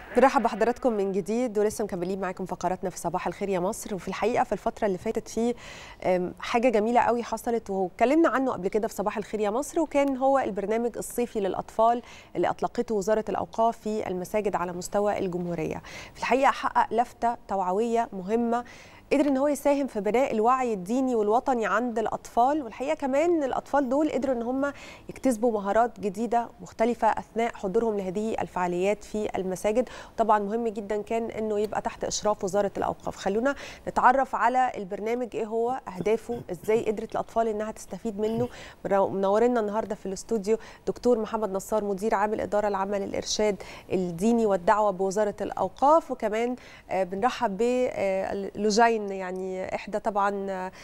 نرحب بحضراتكم من جديد ولسه مكملين معاكم فقراتنا في صباح الخير يا مصر وفي الحقيقه في الفتره اللي فاتت في حاجه جميله قوي حصلت واتكلمنا عنه قبل كده في صباح الخير يا مصر وكان هو البرنامج الصيفي للاطفال اللي اطلقته وزاره الاوقاف في المساجد على مستوى الجمهوريه في الحقيقه حقق لفته توعويه مهمه قدر ان هو يساهم في بناء الوعي الديني والوطني عند الاطفال والحقيقه كمان الاطفال دول قدروا ان هم يكتسبوا مهارات جديده مختلفه اثناء حضورهم لهذه الفعاليات في المساجد طبعا مهم جدا كان انه يبقى تحت اشراف وزاره الاوقاف خلونا نتعرف على البرنامج ايه هو اهدافه ازاي قدرت الاطفال انها تستفيد منه منورنا النهارده في الاستوديو دكتور محمد نصار مدير عام الاداره العامه للارشاد الديني والدعوه بوزاره الاوقاف وكمان بنرحب بلوجين يعني احدى طبعا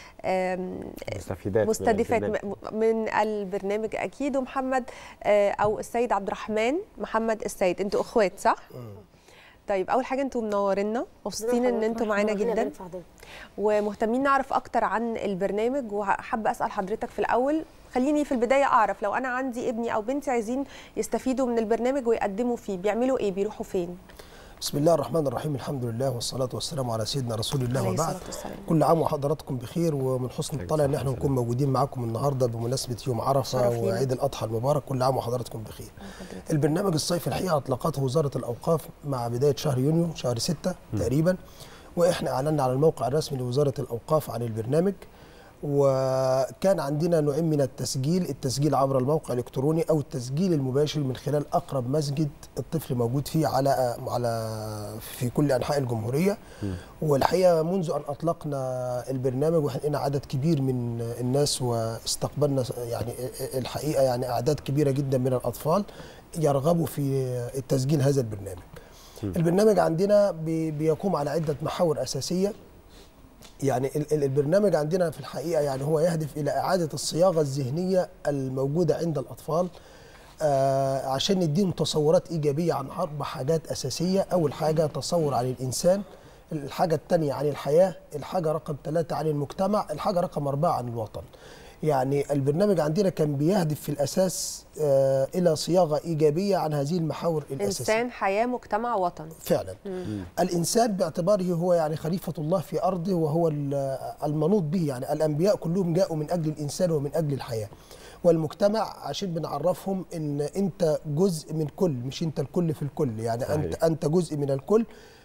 مستفيدات مستهدفات من البرنامج اكيد ومحمد او السيد عبد الرحمن محمد السيد انتوا اخوات صح؟ طيب اول حاجه انتوا منورينا مبسوطين ان انتوا معانا جدا ومهتمين نعرف اكتر عن البرنامج وحابه اسال حضرتك في الاول خليني في البدايه اعرف لو انا عندي ابني او بنتي عايزين يستفيدوا من البرنامج ويقدموا فيه بيعملوا ايه بيروحوا فين بسم الله الرحمن الرحيم الحمد لله والصلاة والسلام على سيدنا رسول الله وبعد كل عام وحضراتكم بخير ومن حسن الطلع ان احنا نكون موجودين معاكم النهارده بمناسبة يوم عرفة وعيد الأضحى المبارك كل عام وحضراتكم بخير البرنامج الصيفي الحقيقة أطلقته وزارة الأوقاف مع بداية شهر يونيو شهر 6 تقريبا واحنا أعلنا على الموقع الرسمي لوزارة الأوقاف عن البرنامج وكان عندنا نوعين من التسجيل التسجيل عبر الموقع الالكتروني او التسجيل المباشر من خلال اقرب مسجد الطفل موجود فيه على على في كل انحاء الجمهوريه والحقيقه منذ ان اطلقنا البرنامج وحققنا عدد كبير من الناس واستقبلنا يعني الحقيقه يعني اعداد كبيره جدا من الاطفال يرغبوا في التسجيل هذا البرنامج البرنامج عندنا بيقوم على عده محاور اساسيه يعني البرنامج عندنا في الحقيقه يعني هو يهدف الى اعاده الصياغه الذهنيه الموجوده عند الاطفال آه عشان نديهم تصورات ايجابيه عن اربع حاجات اساسيه اول حاجه تصور عن الانسان الحاجه الثانيه عن الحياه الحاجه رقم ثلاثة عن المجتمع الحاجه رقم أربعة عن الوطن يعني البرنامج عندنا كان بيهدف في الاساس آه الى صياغه ايجابيه عن هذه المحاور الاساسيه انسان حياه مجتمع وطن فعلا مم. الانسان باعتباره هو يعني خليفه الله في ارضه وهو المنوط به يعني الانبياء كلهم جاءوا من اجل الانسان ومن اجل الحياه والمجتمع عشان بنعرفهم ان انت جزء من كل مش انت الكل في الكل يعني صحيح. انت انت جزء من الكل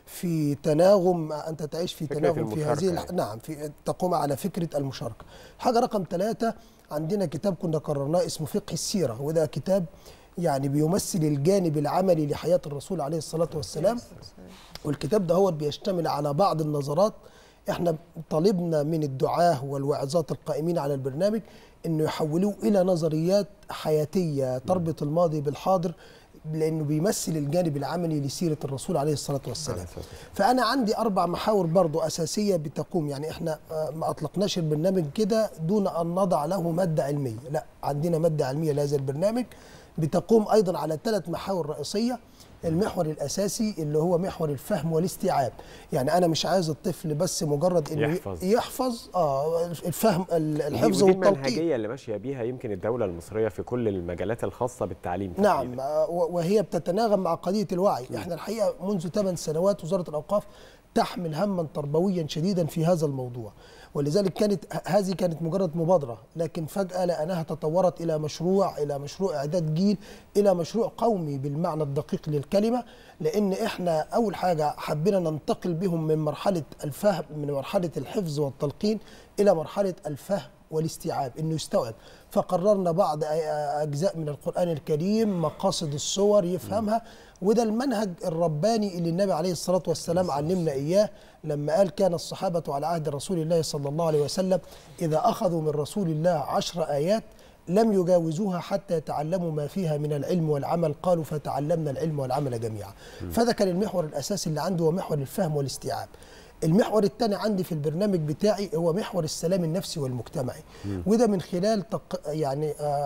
في تناغم انت تعيش في تناغم في هذه يعني. نعم في تقوم على فكره المشاركه. حاجه رقم ثلاثة عندنا كتاب كنا قررناه اسمه فقه السيره وده كتاب يعني بيمثل الجانب العملي لحياه الرسول عليه الصلاه والسلام. والكتاب ده هو بيشتمل على بعض النظرات احنا طالبنا من الدعاه والواعظات القائمين على البرنامج انه يحولوه الى نظريات حياتيه تربط الماضي بالحاضر لانه بيمثل الجانب العملي لسيره الرسول عليه الصلاه والسلام. فانا عندي اربع محاور برضو اساسيه بتقوم يعني احنا ما اطلقناش البرنامج كده دون ان نضع له ماده علميه، لا عندنا ماده علميه لهذا البرنامج بتقوم ايضا على ثلاث محاور رئيسيه المحور الاساسي اللي هو محور الفهم والاستيعاب يعني انا مش عايز الطفل بس مجرد انه يحفظ يحفظ اه الفهم الحفظ والتلقين المنهجيه اللي ماشيه بيها يمكن الدوله المصريه في كل المجالات الخاصه بالتعليم نعم وهي بتتناغم مع قضيه الوعي م. احنا الحقيقه منذ 8 سنوات وزاره الاوقاف تحمل هما تربويا شديدا في هذا الموضوع ولذلك كانت هذه كانت مجرد مبادره لكن فجاه لانها تطورت الى مشروع الى مشروع اعداد جيل الى مشروع قومي بالمعنى الدقيق للكلمه لان احنا اول حاجه حبينا ننتقل بهم من مرحله الفهم من مرحله الحفظ والتلقين الى مرحله الفهم والاستيعاب انه يستوعب فقررنا بعض اجزاء من القران الكريم مقاصد الصور يفهمها وده المنهج الرباني اللي النبي عليه الصلاه والسلام علمنا اياه لما قال كان الصحابه على عهد رسول الله صلى الله عليه وسلم اذا اخذوا من رسول الله عشر ايات لم يجاوزوها حتى يتعلموا ما فيها من العلم والعمل قالوا فتعلمنا العلم والعمل جميعا فده كان المحور الاساسي اللي عنده هو محور الفهم والاستيعاب المحور الثاني عندي في البرنامج بتاعي هو محور السلام النفسي والمجتمعي مم. وده من خلال تق... يعني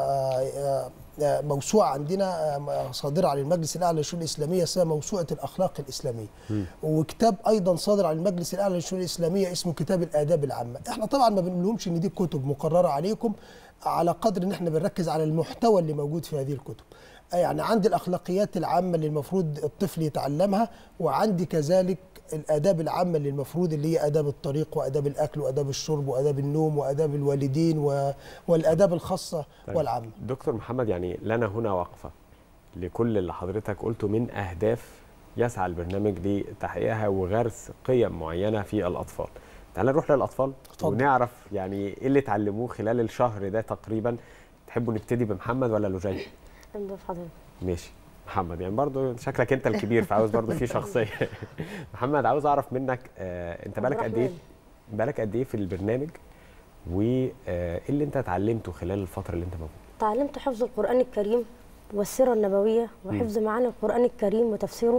آآ آآ موسوعه عندنا صادره عن المجلس الاعلى للشؤون الاسلاميه اسمها موسوعه الاخلاق الاسلاميه مم. وكتاب ايضا صادر عن المجلس الاعلى للشؤون الاسلاميه اسمه كتاب الاداب العامه احنا طبعا ما بنقولهمش ان دي كتب مقرره عليكم على قدر ان احنا بنركز على المحتوى اللي موجود في هذه الكتب يعني عندي الاخلاقيات العامه اللي المفروض الطفل يتعلمها وعندي كذلك الاداب العامه اللي المفروض اللي هي اداب الطريق واداب الاكل واداب الشرب واداب النوم واداب الوالدين و... والاداب الخاصه طيب. والعامه دكتور محمد يعني لنا هنا وقفه لكل اللي حضرتك قلته من اهداف يسعى البرنامج لتحقيقها وغرس قيم معينه في الاطفال. تعال نروح للاطفال اتفضل. ونعرف يعني ايه اللي اتعلموه خلال الشهر ده تقريبا. تحبوا نبتدي بمحمد ولا لوجين؟ ابدا في حضرتك ماشي محمد يعني برضو شكلك انت الكبير فعاوز برضو في شخصيه محمد عاوز اعرف منك آه انت بالك قد ايه الرحمن. بالك قد ايه في البرنامج وايه اللي انت اتعلمته خلال الفتره اللي انت موجود تعلمت حفظ القرآن الكريم والسيرة النبوية وحفظ معاني القرآن الكريم وتفسيره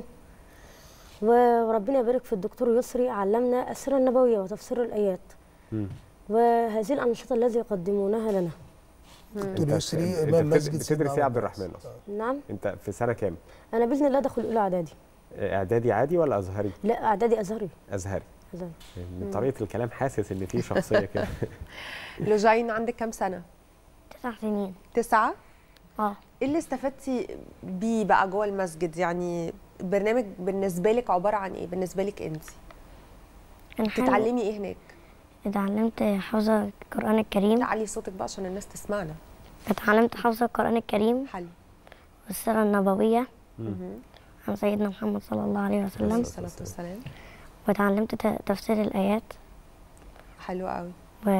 وربنا يبارك في الدكتور يسري علمنا السيرة النبوية وتفسير الآيات مم. وهذه الأنشطة التي يقدمونها لنا دكتور انت يسري انت امام بتد- مسجد بتدرس سيدنا ايه يا عبد عمر. الرحمن اصلا نعم انت في سنه كام أنا بإذن الله أدخل أولى إعدادي اعدادي عادي ولا ازهري لا إعدادي أزهري ازهري أزهري من طريقه الكلام حاسس ان في شخصيه كده لوجين عندك كام سنه تسع سنين تسعة اه ايه اللي استفدتي بيه بقى جوه المسجد يعني البرنامج بالنسبه لك عباره عن ايه بالنسبه لك انت أنا حابب- تتعلمي ايه هناك اتعلمت حفظ القرآن الكريم تعلي صوتك بقى عشان الناس تسمعنا اتعلمت حفظ القرآن الكريم حلو والسيرة النبوية مهم. عن سيدنا محمد صلى الله عليه عليه وسلم الصلاه والسلام وتعلمت ت- تفسير الآيات حلو قوي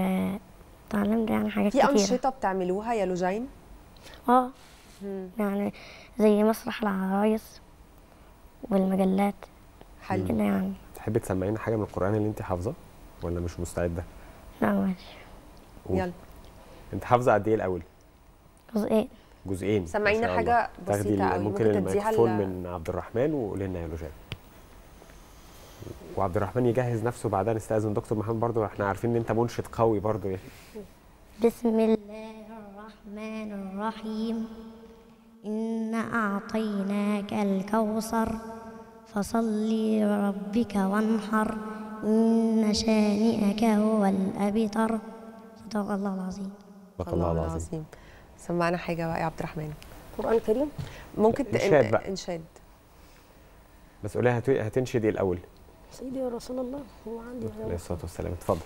وتعلمت يعني حاجات في كتيرة انشطه بتعملوها يا لوجين اه مم. يعني زي مسرح العرايس والمجلات حلو كده يعني تحبي تسمعينا حاجه من القران اللي انت حافظاه ولا مش مستعده لا ماشي قول. يلا انت حافظه قد ايه الاول جزئين جزئين ما سمعينا شاء حاجة الله. تاخدي بسيطة ال- قوي، ممكن ممكن تديها الميكروفون ل- من عبد الرحمن وقولي لنا يا لوجان وعبد الرحمن يجهز نفسه بعدها نستاذن دكتور محمد برضو احنا عارفين ان انت منشد قوي برضو يعني بسم الله الرحمن الرحيم إنا أعطيناك الكوثر فصل لربك وانحر إن شانئك هو الأبتر صدق الله العظيم بارك الله العظيم سمعنا حاجه بقى يا عبد الرحمن قرآن كريم ممكن ت- إنشاد بقى. انشاد بس قولي هت- هتنشدي الاول سيدي يا رسول الله هو عندي عليه الصلاه والسلام اتفضل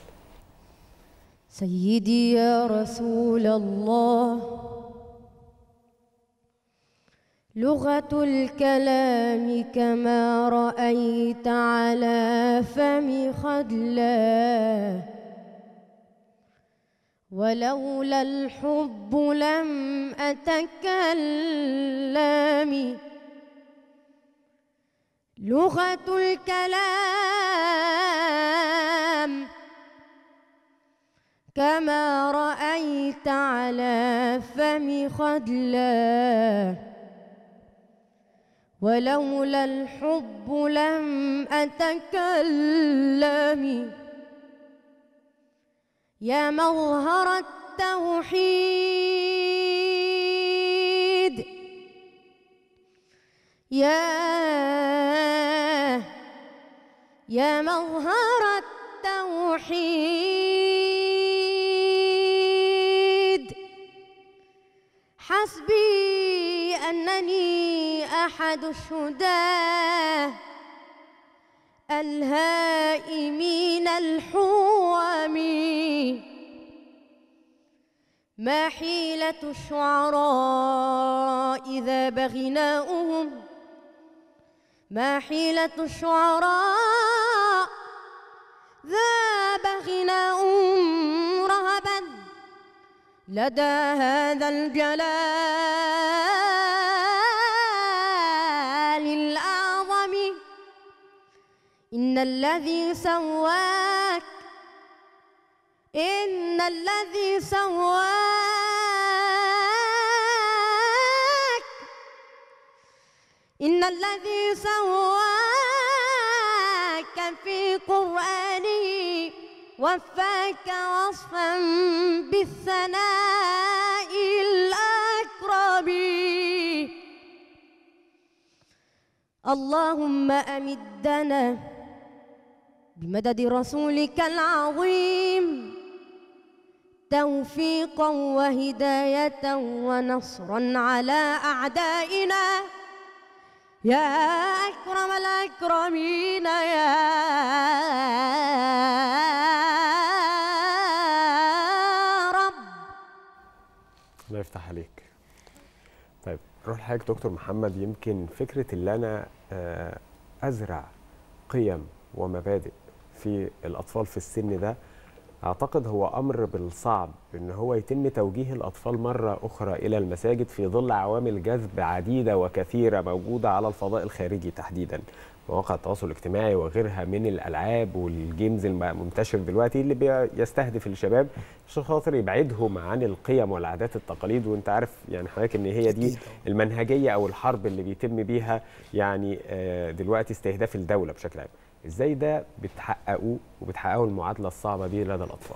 سيدي يا رسول الله لغة الكلام كما رأيت على فم خدلا ولولا الحب لم أتكلم لغة الكلام كما رأيت على فم خدلا ولولا الحب لم أتكلم يا مظهر التوحيد يا يا مظهر التوحيد حسبي أنني أحد الشهداء الهائمين الحوام ما حيلة الشعراء إذا بغناؤهم ما حيلة الشعراء ذاب غناؤهم رهبا لدى هذا الجلال الأعظم إن الذي سواك إن الذي سواك إن الذي سواك في قرآنه وفاك وصفا بالثناء الأكرم اللهم أمدنا بمدد رسولك العظيم توفيقا وهداية ونصرا على أعدائنا يا أكرم الأكرمين يا رب الله يفتح عليك طيب نروح لحضرتك دكتور محمد يمكن فكره اللي انا آه، ازرع قيم ومبادئ في الاطفال في السن ده اعتقد هو امر بالصعب ان هو يتم توجيه الاطفال مره اخرى الى المساجد في ظل عوامل جذب عديده وكثيره موجوده على الفضاء الخارجي تحديدا مواقع التواصل الاجتماعي وغيرها من الالعاب والجيمز المنتشر دلوقتي اللي بيستهدف الشباب عشان خاطر يبعدهم عن القيم والعادات التقاليد وانت عارف يعني حضرتك ان هي دي أكيد. المنهجيه او الحرب اللي بيتم بيها يعني آه، دلوقتي استهداف الدوله بشكل عام ازاي ده بتحققوه وبتحققوا المعادله الصعبه دي لدى الاطفال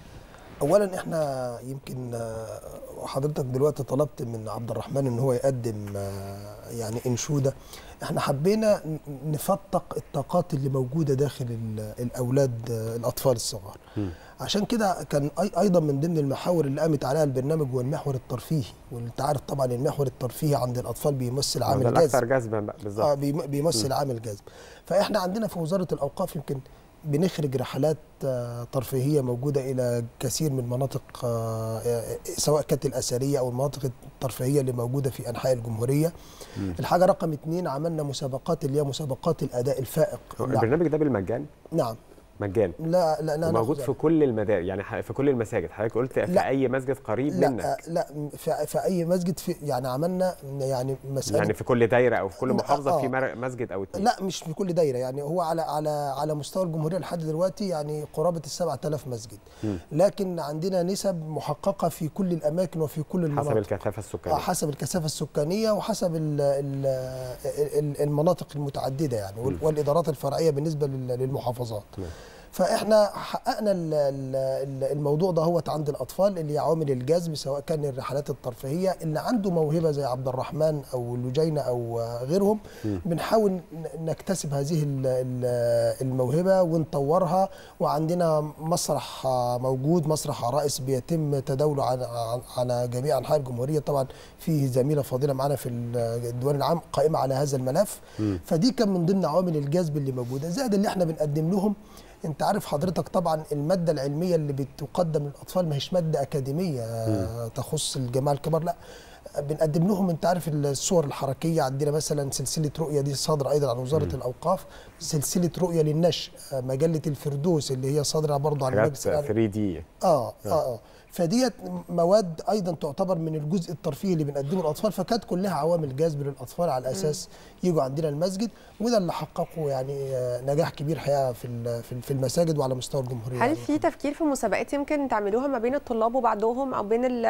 اولا احنا يمكن آه، حضرتك دلوقتي طلبت من عبد الرحمن ان هو يقدم آه، يعني انشوده احنا حبينا ن- نفتق الطاقات اللي موجوده داخل ال- الاولاد آه، الاطفال الصغار عشان كده كان أي- ايضا من ضمن المحاور اللي قامت عليها البرنامج هو المحور الترفيهي وانت عارف طبعا المحور الترفيهي عند الاطفال بيمثل ده عامل الاكثر جذب جذبا بقى اه بالظبط بيم- بيمثل عامل جذب فاحنا عندنا في وزاره الاوقاف يمكن بنخرج رحلات آه، ترفيهيه موجوده الى كثير من مناطق آه، آه، سواء كانت الاثريه او المناطق الترفيهيه اللي موجوده في انحاء الجمهوريه. الحاجه رقم اثنين عملنا مسابقات اللي هي مسابقات الاداء الفائق. هو لا، البرنامج ده بالمجان نعم مجان لا لا لا وموجود ناخذ- في كل المدارس يعني ح- في كل المساجد حضرتك قلت في لا. اي مسجد قريب لا منك لا في, في اي مسجد في يعني عملنا يعني مساله يعني في كل دايره او في كل لا، محافظه في آه. مر- مسجد او اتنين لا مش في كل دايره يعني هو على على على مستوى الجمهوريه لحد دلوقتي يعني قرابه ال 7000 مسجد لكن عندنا نسب محققه في كل الاماكن وفي كل المناطق حسب الكثافه آه، السكانيه حسب الكثافه السكانيه وحسب ال ال ال المناطق المتعدده يعني وال- والادارات الفرعيه بالنسبه لل- للمحافظات نعم. فاحنا حققنا ال- ال- ال- الموضوع ده هو عند الاطفال اللي هي عوامل الجذب سواء كان الرحلات الترفيهيه اللي عنده موهبه زي عبد الرحمن او لجينه او غيرهم بنحاول ن- نكتسب هذه ال- ال- الموهبه ونطورها وعندنا مسرح آه، موجود مسرح عرائس بيتم تداوله على على جميع انحاء الجمهوريه طبعا في زميله فاضله معانا في الديوان العام قائمه على هذا الملف فدي كان من ضمن عوامل الجذب اللي موجوده زائد اللي احنا بنقدم لهم انت عارف حضرتك طبعا الماده العلميه اللي بتقدم للاطفال ما هيش ماده اكاديميه آه، تخص الجماعه الكبار لا بنقدم لهم انت عارف الصور الحركيه عندنا مثلا سلسله رؤيه دي صادره ايضا عن وزاره الاوقاف سلسله رؤيه للنشء آه، مجله الفردوس اللي هي صادره برضه عن حاجات المجلس الأعلى 3 دي اه اه اه فديت مواد ايضا تعتبر من الجزء الترفيهي اللي بنقدمه للاطفال فكانت كلها عوامل جذب للاطفال على اساس يجوا عندنا المسجد وده اللي حققه يعني آه، نجاح كبير حقيقه في ال- في ال- في المساجد وعلى مستوى الجمهوريه هل يعني. في تفكير في مسابقات يمكن تعملوها ما بين الطلاب وبعضهم او بين ال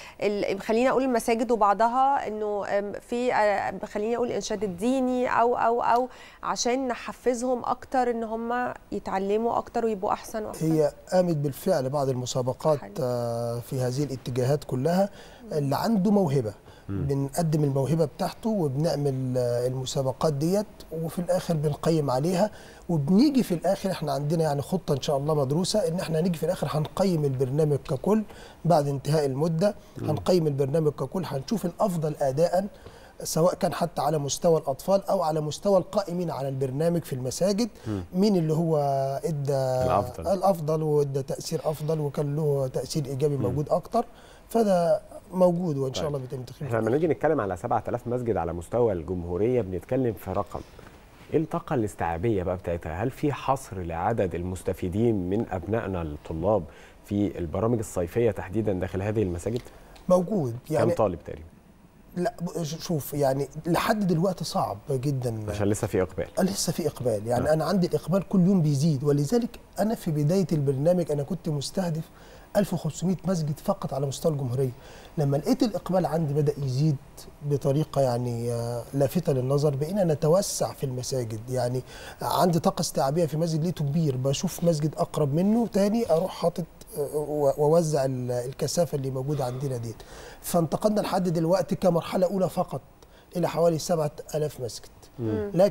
ال خلينا اقول المساجد وبعضها انه أم، في آه، خليني اقول الانشاد الديني او او او عشان نحفزهم اكتر ان هم يتعلموا اكتر ويبقوا احسن واحسن هي قامت بالفعل بعض المسابقات حلو. آه، في هذه الاتجاهات كلها اللي عنده موهبه بنقدم الموهبه بتاعته وبنعمل آه، المسابقات ديت وفي الاخر بنقيم عليها وبنيجي في الاخر احنا عندنا يعني خطه ان شاء الله مدروسه ان احنا هنيجي في الاخر هنقيم البرنامج ككل بعد انتهاء المده هنقيم البرنامج ككل هنشوف الافضل اداء سواء كان حتى على مستوى الاطفال او على مستوى القائمين على البرنامج في المساجد مين اللي هو ادى الأفضل. الافضل وادى تاثير افضل وكان له تاثير ايجابي موجود اكتر فده موجود وان شاء طيب. الله بيتم تخفيفه احنا لما نيجي نتكلم على 7000 مسجد على مستوى الجمهوريه بنتكلم في رقم ايه الطاقه الاستيعابيه بقى بتاعتها هل في حصر لعدد المستفيدين من ابنائنا الطلاب في البرامج الصيفيه تحديدا داخل هذه المساجد موجود كم يعني طالب تقريبا لا ب- شوف يعني لحد دلوقتي صعب جدا عشان لسه في اقبال لسه في اقبال يعني نعم. انا عندي الاقبال كل يوم بيزيد ولذلك انا في بدايه البرنامج انا كنت مستهدف 1500 مسجد فقط على مستوى الجمهوريه لما لقيت الاقبال عندي بدا يزيد بطريقه يعني آه، لافته للنظر بقينا نتوسع في المساجد يعني عندي طاقه استيعابيه في مسجد لقيته كبير بشوف مسجد اقرب منه تاني اروح حاطط آه، و- واوزع ال- الكثافه اللي موجوده عندنا دي فانتقلنا لحد دلوقتي كمرحله اولى فقط الى حوالي 7000 مسجد لكن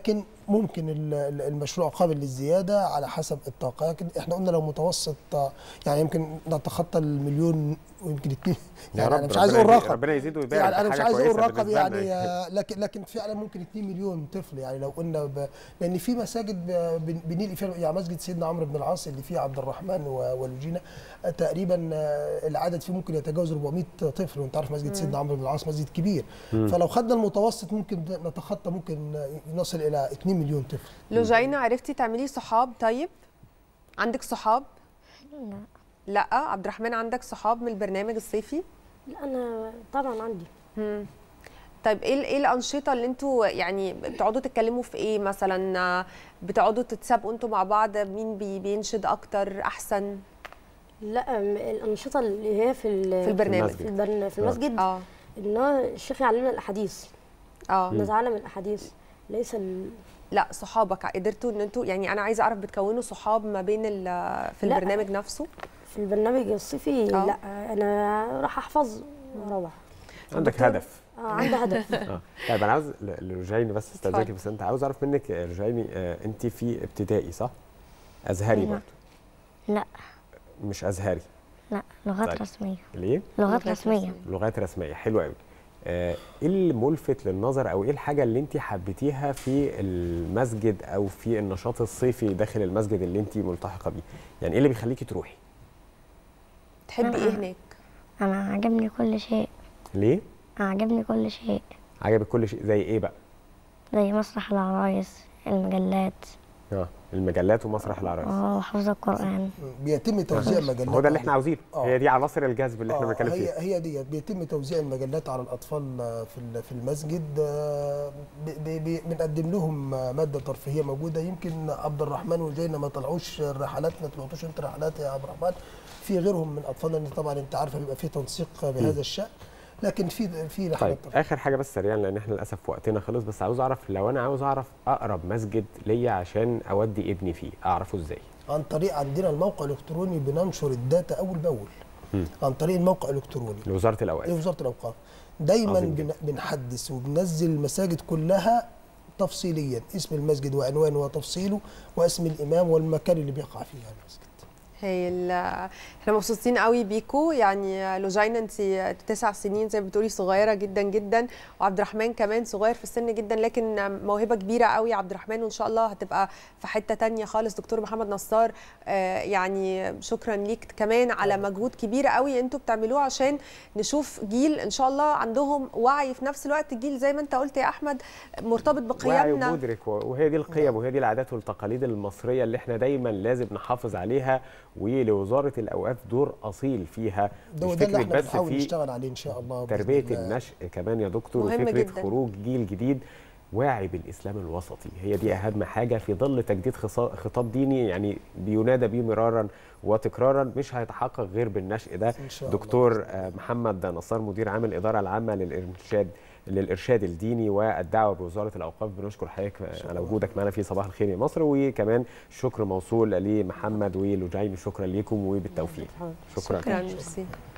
ممكن ال- ال- المشروع قابل للزياده على حسب الطاقه لكن احنا قلنا لو متوسط آه، يعني يمكن نتخطى المليون ويمكن اتنين يا يعني رب انا مش عايز ربنا اقول يزيد- رقم ربنا يزيد ويبارك يعني انا مش حاجة عايز اقول كويسة رقم بالنسبة يعني لنا. آه، لكن لكن فعلا ممكن 2 مليون طفل يعني لو قلنا ب... لان في مساجد ب- بن- بنيل فيها يعني مسجد سيدنا عمرو بن العاص اللي فيه عبد الرحمن و- ولوجينا آه، تقريبا آه، العدد فيه ممكن يتجاوز 400 طفل وانت عارف مسجد سيدنا عمرو بن العاص مسجد كبير فلو خدنا المتوسط ممكن نتخطى ممكن آه، نصل الى 2 مليون طفل لوجينا عرفتي تعملي صحاب طيب عندك صحاب لا لا عبد الرحمن عندك صحاب من البرنامج الصيفي لا انا طبعا عندي مم. طيب ايه ال- ايه الانشطه اللي انتوا يعني بتقعدوا تتكلموا في ايه مثلا آه، بتقعدوا تتسابقوا انتوا مع بعض مين بي بينشد اكتر احسن لا م- الانشطه اللي هي في ال- في البرنامج المسجد. في, البرن... في المسجد اه ان هو الشيخ يعلمنا الاحاديث اه نتعلم الاحاديث ليس ال... لا صحابك قدرتوا ان انتوا يعني انا عايزه اعرف بتكونوا صحاب ما بين ال- في لا. البرنامج نفسه في البرنامج الصيفي آه. لا انا راح احفظ واروح عندك هدف اه عندي هدف اه طيب انا عاوز ل- لرجيني بس استاذنك اتفضل. بس انت عاوز اعرف منك آه، رجيني آه، انت في ابتدائي صح؟ ازهري أيوة. برضه لا مش ازهري لا لغات طيب. رسمية ليه؟ لغات رسمية لغات رسميه حلوه قوي آه، ايه الملفت للنظر او ايه الحاجه اللي انت حبيتيها في المسجد او في النشاط الصيفي داخل المسجد اللي انت ملتحقه بيه يعني ايه اللي بيخليكي تروحي تحبي ايه هناك أنا عجبني كل شيء ليه عجبني كل شيء عجبك كل شيء زي ايه بقى زي مسرح العرايس المجلات اه المجلات ومسرح العرايس وحفظ القرآن بيتم توزيع مجلات هو ده اللي احنا عاوزينه آه. هي دي عناصر الجذب اللي احنا آه، بنتكلم هي فيها هي ديت بيتم توزيع المجلات على الاطفال آه، في ال- في المسجد آه، ب- ب- ب- بنقدم لهم آه، ماده ترفيهيه موجوده يمكن عبد الرحمن وجينا ما طلعوش الرحلات ما طلعتوش انت رحلات يا عبد الرحمن في غيرهم من اطفالنا لان طبعا انت عارفه بيبقى في تنسيق بهذا الشان لكن في في طيب رحلات ترفيهية. اخر حاجه بس سريعا لان احنا للاسف وقتنا خلص بس عاوز اعرف لو انا عاوز اعرف اقرب مسجد ليا عشان اودي ابني فيه اعرفه ازاي عن طريق عندنا الموقع الالكتروني بننشر الداتا اول باول مم. عن طريق الموقع الالكتروني لوزاره الاوقاف لوزاره الاوقاف دايما عظيم جداً. بن- بنحدث وبننزل المساجد كلها تفصيليا اسم المسجد وعنوانه وتفصيله واسم الامام والمكان اللي بيقع فيه يعني المسجد هي ال- احنا مبسوطين قوي بيكو يعني لوجينا انت تسع سنين زي ما بتقولي صغيره جدا جدا وعبد الرحمن كمان صغير في السن جدا لكن موهبه كبيره قوي عبد الرحمن وان شاء الله هتبقى في حته تانية خالص دكتور محمد نصار آه، يعني شكرا ليك كمان على مجهود كبير قوي انتوا بتعملوه عشان نشوف جيل ان شاء الله عندهم وعي في نفس الوقت جيل زي ما انت قلت يا احمد مرتبط واعي بقيمنا ومدرك و- وهي دي القيم وهي دي العادات والتقاليد المصريه اللي احنا دايما لازم نحافظ عليها ولوزاره الاوقاف دور اصيل فيها ده مش وده اللي فكره احنا بس بنحاول في نشتغل عليه ان شاء الله بإذن تربيه الله. النشء كمان يا دكتور مهم وفكره جداً. خروج جيل جديد واعي بالاسلام الوسطي هي دي اهم حاجه في ظل تجديد خصا- خطاب ديني يعني بينادى بيه مرارا وتكرارا مش هيتحقق غير بالنشء ده إن شاء الله. دكتور آه، محمد نصار مدير عام الاداره العامه للارشاد للارشاد الديني والدعوه بوزاره الاوقاف بنشكر حضرتك آه، على وجودك معنا في صباح الخير يا مصر وكمان شكر موصول لمحمد ولوجين شكرا ليكم وبالتوفيق شكرا, شكرا ميرسي